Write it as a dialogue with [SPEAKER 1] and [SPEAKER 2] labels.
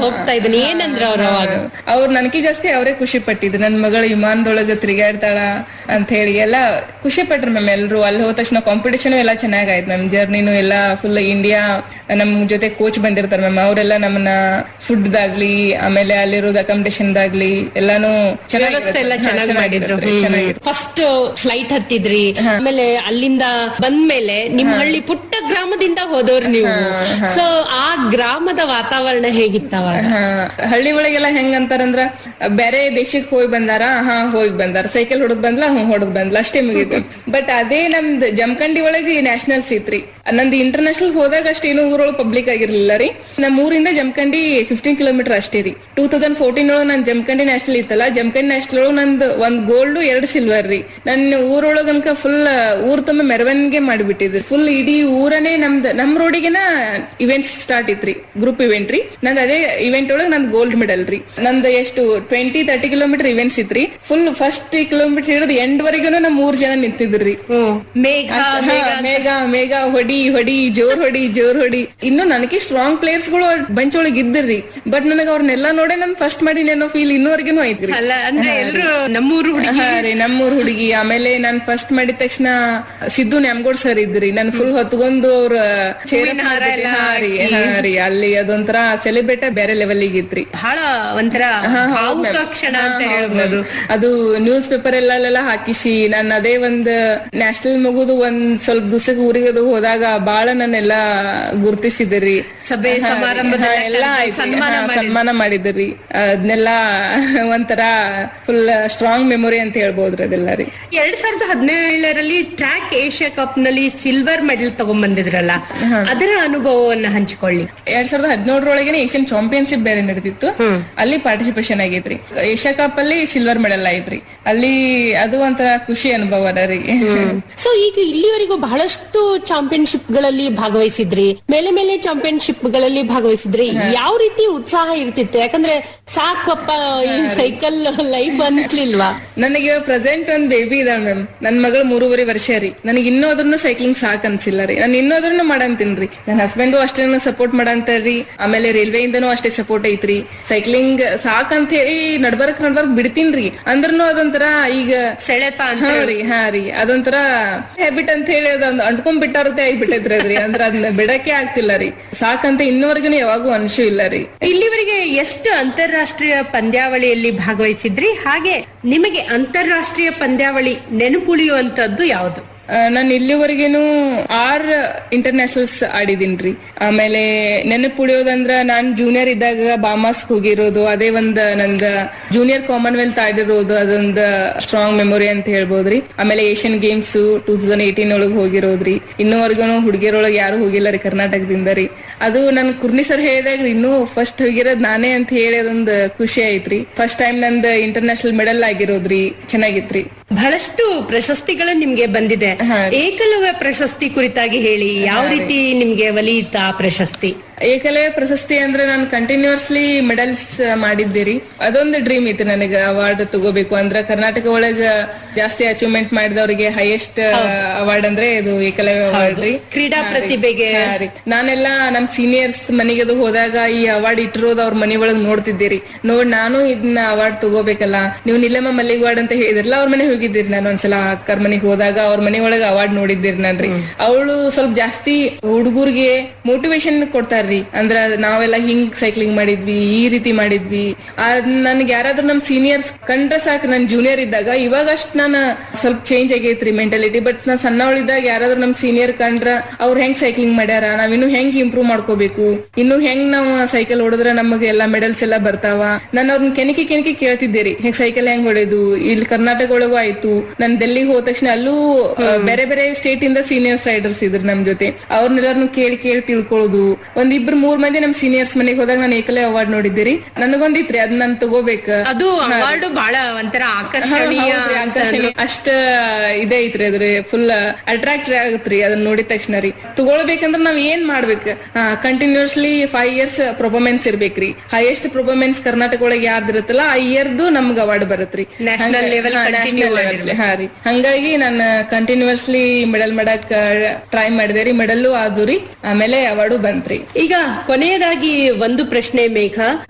[SPEAKER 1] ಹೋಗ್ತಾ ಇದ್ದೀನಿ ಏನಂದ್ರ ಅವ್ರು ಅವಾಗ
[SPEAKER 2] ಅವ್ರು ನನಗೆ ಜಾಸ್ತಿ ಅವರೇ ಖುಷಿ ಪಟ್ಟಿದ್ರು ನನ್ ಮಗಳು ವಿಮಾನದೊಳಗ ತಿರುಗಾಡ್ತಾಳ ಅಂತ ಹೇಳಿ ಎಲ್ಲ ಖುಷಿ ಪಟ್ರು ಮ್ಯಾಮ್ ಎಲ್ರು ಅಲ್ಲಿ ಹೋದ ತಕ್ಷಣ ಕಾಂಪಿಟೇಷನ್ ಎಲ್ಲ ಚೆನ್ನಾಗಾಯ್ತು ಮ್ಯಾಮ್ ಜರ್ನಿನು ಎಲ್ಲ ಫುಲ್ ಇಂಡಿಯಾ ನಮ್ ಜೊತೆ ಕೋಚ್ ಬಂದಿರ್ತಾರೆ ಮ್ಯಾಮ್ ಅವರೆಲ್ಲ ನಮ್ಮನ್ನ ಫುಡ್ ದಾಗ್ಲಿ ಆಮೇಲೆ ಅಲ್ಲಿರೋದು ಅಕಾಮಿಡೇಷನ್ ದಾಗ್ಲಿ ಎಲ್ಲಾನು
[SPEAKER 1] ವ್ಯವಸ್ಥೆ ಎಲ್ಲ ಚೆನ್ನಾಗಿ ಮಾಡಿದ್ರು
[SPEAKER 2] ಚೆನ್ನಾಗಿರುತ್ತೆ
[SPEAKER 1] ಫಸ್ಟ್ ಫ್ಲೈಟ್ ಹತ್ತಿದ್ರಿ ಆಮೇಲೆ ಅಲ್ಲಿಂದ ಬಂದ್ಮೇಲೆ ನಿಮ್ ಹಳ್ಳಿ ಪುಟ್ಟ ಗ್ರಾಮದಿಂದ ಹೋದವ್ರು ನೀವು ಸೊ ಆ ಗ್ರಾಮದ ವಾತಾವರಣ ಹೇಗಿತ್ತ ಅವಾಗ
[SPEAKER 2] ಹಾ ಹಳ್ಳಿ ಒಳಗೆಲ್ಲ ಹೆಂಗ್ ಅಂತಾರಂದ್ರ ಬೇರೆ ದೇಶಕ್ಕೆ ಹೋಗಿ ಬಂದಾರ ಹಾ ಹೋಗಿ ಬಂದಾರ ಸೈಕಲ್ ಹೊಡದ್ ಬಂದ್ಲ ಹ್ಮ್ ಹೊಡದ್ ಬಂದ್ಲ ಅಷ್ಟೇ ಮುಗೀತು ಬಟ್ ಅದೇ ನಮ್ದ್ ಜಮಖಂಡಿ ಒಳಗೆ ನ್ಯಾಷನಲ್ಸ್ ಇತ್ರಿ ನಂದು ಇಂಟರ್ನ್ಯಾಷನಲ್ ಹೋದಾಗ ಅಷ್ಟೇನು ಊರೊಳಗೆ ಪಬ್ಲಿಕ್ ಆಗಿರ್ಲಿಲ್ಲ ರೀ ನಮ್ಮ ಊರಿಂದ ಜಮಖಂಡಿ ಫಿಫ್ಟೀನ್ ಕಿಲೋಮೀಟರ್ ಅಷ್ಟೇ ರೀ ಟೂ ತೌಸಂಡ್ ಫೋರ್ಟೀನ್ ಒಳಗೆ ನನ್ ಜಮಖಂಡಿ ನ್ಯಾಷನಲ್ ಇತ್ತಲ್ಲ ಜಮಖಂಡಿ ನ್ಯಾಷನಲ್ ಒಳಗೆ ನಂದು ಒಂದ್ ಗೋಲ್ಡ್ ಎರಡ್ ಸಿಲ್ವರ್ ರೀ ನನ್ನ ಊರೊಳಗ ಅನ್ಕ ಫುಲ್ ಊರ್ ತುಂಬ ಮೆರವಣಿಗೆ ಮಾಡಿಬಿಟ್ಟಿದ್ರು ಫುಲ್ ಇಡೀ ಊರನೇ ನಮ್ದು ನಮ್ ರೋಡಿಗೆನ ಇವೆಂಟ್ ಸ್ಟಾರ್ಟ್ ಇತ್ರಿ ಗ್ರೂಪ್ ಇವೆಂಟ್ ರೀ ನಂದ್ ಅದೇ ಇವೆಂಟ್ ಒಳಗ್ ನಂದ್ ಗೋಲ್ಡ್ ಮೆಡಲ್ ರೀ ನಂದು ಎಷ್ಟು ಟ್ವೆಂಟಿ ತರ್ಟಿ ಕಿಲೋಮೀಟರ್ ಇವೆಂಟ್ಸ್ ಇತ್ರಿ ಫುಲ್ ಫಸ್ಟ್ ಕಿಲೋಮೀಟರ್ ಹಿಡಿದು ಎಂಡ್ ವರೆಗೂ ನಮ್ ಮೂರ್ ಜನ ನಿಂತಿದ್ರಿ
[SPEAKER 1] ಮೇಘ
[SPEAKER 2] ಮೇಘ ಮೇಘ ಹೊಡಿ ಹೊಡಿ ಜೋರ್ ಹೊಡಿ ಜೋರ್ ಹೊಡಿ ಇನ್ನು ನನಗೆ ಸ್ಟ್ರಾಂಗ್ ಪ್ಲೇಯರ್ಸ್ ಗಳು ಬಂಚ್ ಒಳಗ್ ಇದ್ದಿರ್ರಿ ಬಟ್ ನನಗ ಅವ್ರನ್ನೆಲ್ಲ ನೋಡೇ ನನ್ ಫಸ್ಟ್ ಮಾಡಿನೇನೋ ಫೀಲ್ ಇನ್ನೂವರೆಗೂ ಐತ್ರಿ
[SPEAKER 1] ಅಲ್ಲ ಅಂದ್ರೆ ಎಲ್ರು ನಮ್ಮೂರು ಹುಡುಗಿ
[SPEAKER 2] ಹಾ ರೀ ನಮ್ಮೂರ್ ಹುಡುಗಿ ಆಮೇಲೆ ನಾನ್ ಫಸ್ಟ್ ಮಾಡಿದ ತಕ್ಷಣ ಸಿದ್ದು ನ್ಯಾಮ್ಗೋಡ್ ಸರ್ ಇದ್ರಿ ನನ್ ಫುಲ್ ಹೊತ್ಕೊಂಡು ಅವ್ರ ಚೇರ್
[SPEAKER 1] ಹಾರ ಎಲ್ಲ
[SPEAKER 2] ಹಾ ರೀ ಹಾ ರೀ ಅಲ್ಲಿ ಅದೊಂಥರ ಸೆಲೆಬ್ರೇಟ್ ಬೇರೆ ಲೆವೆಲ್ ಇಗಿತ್ರಿ
[SPEAKER 1] ಬಹಳ ಒಂಥರ ಭಾವುಕ ಕ್ಷಣ ಅಂತ ಹೇಳ್ಬೋದು
[SPEAKER 2] ಅದು ನ್ಯೂಸ್ ಪೇಪರ್ ಎಲ್ಲೆಲ್ಲ ಹಾಕಿಸಿ ನಾನು ಅದೇ ಒಂದ್ ನ್ಯಾಷನಲ್ ಮುಗುದು ಒಂದ್ ಸ್ವಲ್ಪ ದಿವಸಕ್ಕೆ ಊರಿಗೆ ಅದು ಹೋದಾಗ ಬಾಳ ನನ್ನೆಲ್ಲ ಗುರ್ತಿಸಿದ್ರಿ
[SPEAKER 1] ಸಭೆ ಸಮಾರಂಭದ
[SPEAKER 2] ಎಲ್ಲ ಸನ್ಮಾನ ಸನ್ಮಾನ ಮಾಡಿದ್ರಿ ಅದನ್ನೆಲ್ಲ ಒಂಥರ ಫುಲ್ ಸ್ಟ್ರಾಂಗ್ ಮೆಮೊರಿ ಅಂತ ಹೇಳ್ಬೋದ್ರಿ ಅದೆಲ್ಲ ರೀ
[SPEAKER 1] ಎರಡ್ ಸಾವಿರದ ಹದಿನೇಳರಲ್ಲಿ ಟ್ರ್ಯಾಕ್ ಏಷ್ಯಾ ಕಪ್ ನಲ್ಲಿ ಸಿಲ್ವರ್ ಮೆಡಲ್ ತಗೊಂಡ್ಬಂದಿದ್ರಲ್ಲ ಅದರ ಅನುಭವವನ್ನ ಹಂಚಿಕೊಳ್ಳಿ
[SPEAKER 2] ಎರಡ್ ಸಾವಿರದ ಹದಿನೇಳರೊಳಗೆ ಏಷ್ಯನ್ ಚಾಂಪಿಯನ್ಶಿಪ್ ಬೇರೆ ನಡೆದಿತ್ತು ಅಲ್ಲಿ ಪಾರ್ಟಿಸಿಪೇಷನ್ ಆಗೈತ್ರಿ ಏಷ್ಯಾ ಕಪ್ ಅಲ್ಲಿ ಸಿಲ್ವರ್ ಮೆಡಲ್ ಆಯ್ತ್ರಿ ಅಲ್ಲಿ ಅದು ಒಂಥರ ಖುಷಿ ಅನುಭವ ಅದ ರೀ
[SPEAKER 1] ಸೊ ಈಗ ಇಲ್ಲಿವರೆಗೂ ಬಹಳಷ್ಟು ಚಾಂಪಿಯನ್ಶಿಪ್ ಗಳಲ್ಲಿ ಭಾಗವಹಿಸಿದ್ರಿ ಮೇಲೆ ಮೇಲೆ ಚಾಂಪಿಯನ್ಶಿಪ್ ಗಳಲ್ಲಿ ಭಾಗವಹಿಸಿದ್ರಿ ಯಾವ ರೀತಿ ಉತ್ಸಾಹ ಇರ್ತಿತ್ತು ಯಾಕಂದ್ರೆ ಸಾಕಪ್ಪ ಈ ಸೈಕಲ್ ಲೈಫ್ ಅನ್ಸ್ಲಿಲ್ವಾ
[SPEAKER 2] ನನಗೆ ಪ್ರೆಸೆಂಟ್ ಒಂದ್ ಬೇಬಿ ಇದಾಳ ಮ್ಯಾಮ್ ನನ್ ಮಗಳು ಮೂರುವರೆ ವರ್ಷ ರೀ ನನಗೆ ಇನ್ನೂ ಅದ್ರನ್ನು ಸೈಕ್ಲಿಂಗ್ ಸಾಕ್ ಅನ್ಸಿಲ್ಲ ರೀ ನಾನು ಇನ್ನೂ ಅದ್ರನ್ನು ಮಾಡಂತೀನ್ರಿ ನನ್ನ ಹಸ್ಬೆಂಡು ಅಷ್ಟೇ ಸಪೋರ್ಟ್ ಮಾಡಂತಾರ್ರಿ ಆಮೇಲೆ ರೈಲ್ವೆ ಇಂದನೂ ಅಷ್ಟೇ ಸಪೋರ್ಟ್ ಐತ್ರಿ ಸೈಕ್ಲಿಂಗ್ ಸಾಕ್ ಅಂತ ಹೇಳಿ ನಡ್ಬರ್ಕ್ ನಡ್ಬರ್ಕ್ ಬಿಡ್ತೀನ್ರಿ ಅಂದ್ರೂ ಅದೊಂಥರ ಈಗ
[SPEAKER 1] ಸೆಳೆತ ಅಂತ
[SPEAKER 2] ಹಾ ರೀ ಹಾ ರೀ ಅದೊಂಥರ ಹ್ಯಾಬಿಟ್ ಅಂತ ಹೇಳಿ ಅದೊಂದ್ ಅಂಟ್ಕೊಂಡ್ ಬಿಟ್ಟಾರತೆ ಆಗ್ಬಿಟ್ಟೈತ್ರಿ ಅದ್ರಿ ಅಂದ್ರ ಅದನ್ನ ಬಿಡಕ್ಕೆ ಆಗ್ತಿಲ್ಲ ರೀ ಸಾಕಂತ ಇನ್ನೂವರೆಗೂ ಯಾವಾಗೂ ಅನ್ಸೂ ಇಲ್ಲ ರೀ
[SPEAKER 1] ಇಲ್ಲಿವರೆಗೆ ಎಷ್ಟು ಅಂತಾರಾಷ್ಟ್ರೀಯ ಪಂದ್ಯಾವಳಿಯಲ್ಲಿ ಭಾಗವಹಿಸಿದ್ರಿ ಹಾಗೆ ನಿಮಗೆ ಅಂತಾರಾಷ್ಟ್ರೀಯ ಪಂದ್ಯಾವಳಿ ನೆನಪುಳಿಯುವಂತದ್ದು ಯಾವುದು
[SPEAKER 2] ನಾನು ಇಲ್ಲಿವರೆಗೇನು ಆರ್ ಇಂಟರ್ನ್ಯಾಷನಲ್ಸ್ ಆಡಿದೀನ್ರಿ ಆಮೇಲೆ ನೆನಪು ಉಳಿಯೋದಂದ್ರ ನಾನ್ ಜೂನಿಯರ್ ಇದ್ದಾಗ ಬಾಮಾಸ್ ಹೋಗಿರೋದು ಅದೇ ಒಂದ್ ನಂದ ಜೂನಿಯರ್ ಕಾಮನ್ವೆಲ್ತ್ ಆಡಿರೋದು ಅದೊಂದ್ ಸ್ಟ್ರಾಂಗ್ ಮೆಮೊರಿ ಅಂತ ಹೇಳ್ಬೋದ್ರಿ ಆಮೇಲೆ Asian games two thousand eighteen ಒಳಗ್ ಹೋಗಿರೋದ್ರಿ ಇನ್ನೂವರೆಗೂ ಹುಡುಗಿಯರೊಳಗೆ ಯಾರು ಹೋಗಿಲ್ಲ ರೀ ಕರ್ನಾಟಕದಿಂದ ರೀ ಅದು ನನ್ ಕುರ್ನಿ ಸರ್ ಹೇಳಿದಾಗ ಇನ್ನೂ ಫಸ್ಟ್ ಹೋಗಿರೋದ್ ನಾನೇ ಅಂತ ಹೇಳಿ ಅದೊಂದ್ ಖುಷಿ ಐತ್ರಿ ಫಸ್ಟ್ ಟೈಮ್ ನಂದ್ ಇಂಟರ್ನ್ಯಾಷನಲ್ ಮೆಡಲ್ ಆಗಿರೋದ್ರಿ ಚೆನ್ನಾಗಿತ್ರಿ
[SPEAKER 1] ಬಹಳಷ್ಟು ಪ್ರಶಸ್ತಿಗಳು ನಿಮ್ಗೆ ಬಂದಿದೆ
[SPEAKER 2] ಹಾ.
[SPEAKER 1] ಏಕಲವ್ಯ ಪ್ರಶಸ್ತಿ ಕುರಿತಾಗಿ ಹೇಳಿ ಯಾವ ರೀತಿ ನಿಮ್ಗೆ ಒಲಿಯಿತ ಆ ಪ್ರಶಸ್ತಿ
[SPEAKER 2] ಏಕಲವ್ಯ ಪ್ರಶಸ್ತಿ ಅಂದ್ರೆ ನಾನು ಕಂಟಿನ್ಯೂಸ್ಲಿ ಮೆಡಲ್ಸ್ ಮಾಡಿದ್ದೀರಿ ಅದೊಂದು ಡ್ರೀಮ್ ಇತ್ತು ನನಗೆ ಅವಾರ್ಡ್ ತಗೋಬೇಕು ಅಂದ್ರೆ ಕರ್ನಾಟಕ ಒಳಗ ಜಾಸ್ತಿ ಅಚೀವ್ಮೆಂಟ್ ಮಾಡಿದವರಿಗೆ ಹೈಯೆಸ್ಟ್ ಅವಾರ್ಡ್ ಅಂದ್ರೆ ಇದು ಏಕಲವ್ಯ ಅವಾರ್ಡ್ ರೀ
[SPEAKER 1] ಕ್ರೀಡಾ ಪ್ರತಿಭೆಗೆ
[SPEAKER 2] ಹಾ ರೀ. ನಾನೆಲ್ಲ ನಮ್ ಸೀನಿಯರ್ಸ್ ಮನೆಗೆ ಅದು ಹೋದಾಗ ಈ ಅವಾರ್ಡ್ ಇಟ್ಟಿರೋದು ಅವ್ರ ಮನೆ ಒಳಗ್ ನೋಡ್ತಿದ್ದೀರಿ ನೋಡ್ ನಾನು ಇದನ್ನ ಅವಾರ್ಡ್ ತಗೋಬೇಕಲ್ಲ ನೀವು ನಿಲ್ಲಮ್ಮ ಮಲ್ಲಿಗವಾಡ್ ಅಂತ ಹೇಳಿದ್ರಲ್ಲ ಅವ್ರ ಮನೆ ಹೋಗಿದ್ದೀರಿ ನಾನು ಒಂದ್ಸಲ ಅಕ್ಕರ್ ಮನೆಗೆ ಹೋದಾಗ ಅವ್ರ ಮನೆ ಒಳಗ ಅವಾರ್ಡ್ ನೋಡಿದ್ದೀರಿ ನಾನ್ರಿ ಅವಳು ಸ್ವಲ್ಪ ಜಾಸ್ತಿ ಹುಡುಗರಿಗೆ ಮೋಟಿವೇಶನ್ ಕೊಡ್ತಾರ್ರಿ ಅಂದ್ರ ನಾವೆಲ್ಲ ಹಿಂಗ್ ಸೈಕ್ಲಿಂಗ್ ಮಾಡಿದ್ವಿ ಈ ರೀತಿ ಮಾಡಿದ್ವಿ ಅದ್ ನನ್ಗೆ ಯಾರಾದ್ರೂ ನಮ್ ಸೀನಿಯರ್ಸ್ ಕಂಡ್ರೆ ಸಾಕು ನನ್ ಜೂನಿಯರ್ ಇದ್ದಾಗ ಇವಾಗ ಅಷ್ಟ್ ನಾನು ಸ್ವಲ್ಪ ಚೇಂಜ್ ಆಗೈತ್ರಿ ಮೆಂಟಾಲಿಟಿ ಬಟ್ ನಾ ಸಣ್ಣವಳಿದ್ದಾಗ ಯಾರಾದ್ರೂ ನಮ್ ಸೀನಿಯರ್ ಕಂಡ್ರ ಅವ್ರ ಹೆಂಗ್ ಸೈಕ್ಲಿಂಗ್ ಮಾಡ್ಯಾರ ನಾವ್ ಇನ್ನು ಹೆಂಗ್ ಇಂಪ್ರೂವ್ ಮಾಡ್ಕೋಬೇಕು ಇನ್ನು ಹೆಂಗ್ ನಾವು ಸೈಕಲ್ ಹೊಡೆದ್ರೆ ನಮಗೆ ಎಲ್ಲಾ ಮೆಡಲ್ಸ್ ಎಲ್ಲಾ ಬರ್ತಾವ ನಾನು ಅವ್ರನ್ನ ಕೆಣಕಿ ಕೆಣಕಿ ಕೇಳ್ತಿದ್ದೇರಿ ಹೆಂಗ್ ಸೈಕಲ್ ಹೆಂಗ್ ಹೊಡೆದು ಇಲ್ಲಿ ಕರ್ನಾಟಕ ಒಳಗೂ ಆಯ್ತು ನಾನ್ ಡೆಲ್ಲಿಗೆ ಹೋದ ತಕ್ಷಣ ಅಲ್ಲೂ ಆ, ಬೇರೆ ಬೇರೆ ಸ್ಟೇಟ್ ಇಂದ ಸೀನಿಯರ್ಸ್ ರೈಡರ್ಸ್ ಇದ್ರು ನಮ್ ಜೊತೆ ಅವ್ರನ್ನೆಲ್ಲರನ್ನು ಕೇಳಿ ಕೇಳಿ ತಿಳ್ಕೊಳ್ಳೋದು ಒಂದ್ ಇಬ್ರು ಮೂರ್ ಮಂದಿ ನಮ್ ಸೀನಿಯರ್ಸ್ ಮನೆಗೆ ಹೋದಾಗ ನಾನು ಏಕಲೇ ಅವಾರ್ಡ್ ನೋಡಿದ್ದೀರಿ ನನಗೊಂದಿತ್ರಿ ಅದ್ ನಾನ್ ತಗೋಬೇಕ
[SPEAKER 1] ಅದು ಅವಾರ್ಡ್ ಬಹಳ ಒಂಥರ ಆಕರ್ಷಣೀಯ
[SPEAKER 2] ಹೌದ್ರಿ, ಆಕರ್ಷಣೆ. ಅಷ್ಟ ಇದೇ ಐತ್ರಿ ಅದ್ರಿ ಫುಲ್ ಅಟ್ರಾಕ್ಟ್ ಆಗತ್ರಿ ಅದನ್ನ ನೋಡಿದ ತಕ್ಷಣ ರೀ ತಗೊಳ್ಬೇಕಂದ್ರ ನಾವ್ ಏನ್ ಮಾಡ್ಬೇಕು ಕಂಟಿನ್ಯೂಸ್ಲಿ ಫೈವ್ ಇಯರ್ಸ್ ಪರ್ಫಾರ್ಮೆನ್ಸ್ ಇರ್ಬೇಕ್ರಿ ಹೈಯೆಸ್ಟ್ ಪರ್ಫಾರ್ಮೆನ್ಸ್ ಕರ್ನಾಟಕ ಒಳಗೆ ಯಾರ್ದು ಇರುತ್ತಲ್ಲ ಆ ಇಯರ್ದು ನಮ್ಗ್ ಅವಾರ್ಡ್ ಬರುತ್ರಿ
[SPEAKER 1] National level continue ಮಾಡಿರ್ಬೇಕು.
[SPEAKER 2] ಹಾ ರೀ ಹಂಗಾಗಿ ನಾನು ಕಂಟಿನ್ಯೂಸ್ಲಿ ಮೆಡಲ್ ಮಾಡಕ್ ಟ್ರೈ ಮಾಡಿದೆ ರೀ ಮೆಡಲ್ಲು ಆದು ರೀ ಆಮೇಲೆ ಅವಾರ್ಡು ಬಂತ್ರಿ
[SPEAKER 1] ಈಗ ಕೊನೆಯದಾಗಿ ಒಂದು ಪ್ರಶ್ನೆ ಮೇಘ